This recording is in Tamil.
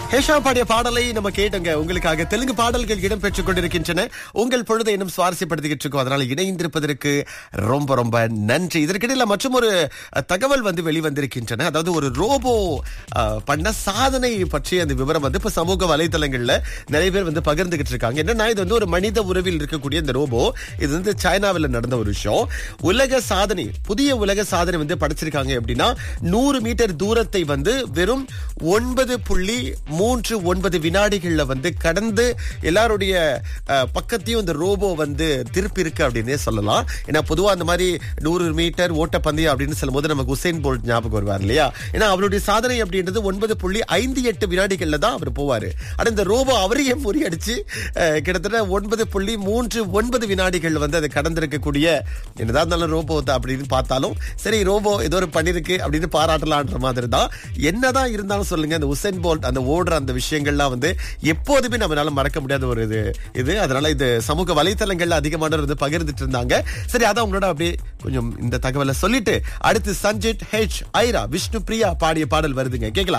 ஹேஷா பாடிய பாடலை நம்ம கேட்டோங்க உங்களுக்காக தெலுங்கு பாடல்கள் இடம்பெற்றுக் கொண்டிருக்கின்றன உங்கள் பொழுதை இன்னும் சுவாரஸ்யப்படுத்திக்கிட்டு இருக்கோம் அதனால இணைந்திருப்பதற்கு ரொம்ப ரொம்ப நன்றி இதற்கிடையில மற்றும் ஒரு தகவல் வந்து வெளிவந்திருக்கின்றன அதாவது ஒரு ரோபோ அஹ், பண்ண சாதனை பற்றிய அந்த விவரம் வந்து இப்ப சமூக வலைதளங்கள்ல நிறைய பேர் வந்து பகிர்ந்துகிட்டு இருக்காங்க என்னன்னா இது வந்து ஒரு மனித உறவில் இருக்கக்கூடிய இந்த ரோபோ இது வந்து சைனாவில் நடந்த ஒரு விஷயம் உலக சாதனை புதிய உலக சாதனை வந்து படைச்சிருக்காங்க எப்படின்னா நூறு மீட்டர் தூரத்தை வந்து வெறும் ஒன்பது புள்ளி மூன்று ஒன்பது வினாடிகள்ல வந்து கடந்து எல்லாருடைய அஹ், பக்கத்தையும் இந்த ரோபோ வந்து திருப்பி இருக்கு அப்படின்னே சொல்லலாம் ஏன்னா பொதுவா அந்த மாதிரி நூறு மீட்டர் ஓட்டப்பந்தயம் அப்படின்னு சொல்லும்போது நமக்கு உசைன் போல்ட் ஞாபகம் வருவார் இல்லையா ஏன்னா அவருடைய சாதனை அப்படின்றது ஒன்பது புள்ளி ஐந்து எட்டு வினாடிகள்ல தான் அவர் போவாரு ஆனா இந்த ரோபோ அவரையே முறியடிச்சு அஹ், கிட்டத்தட்ட ஒன்பது புள்ளி மூன்று ஒன்பது வினாடிகள் வந்து அது கடந்திருக்கக்கூடிய என்னதான் இருந்தாலும் ரோபோ தான் அப்படின்னு பார்த்தாலும் சரி ரோபோ ஏதோ ஒரு பண்ணிருக்கு அப்படின்னு பாராட்டலான்ற மாதிரி தான் என்னதான் இருந்தாலும் சொல்லுங்க இந்த உசைன் போல்ட் அந்த ஓடுற அந்த விஷயங்கள்லாம் வந்து எப்போதுமே நம்மளால மறக்க முடியாத ஒரு இது இது அதனால இது சமூக வலைத்தளங்கள்ல அதிகமானவர் வந்து பகிர்ந்துட்டு இருந்தாங்க சரி அதான் உங்களோட அப்படியே கொஞ்சம் இந்த தகவலை சொல்லிட்டு அடுத்து சஞ்சித் ஹெச் ஐரா விஷ்ணு பிரியா பாடிய பாடல் வருதுங்க கேட்கலாம்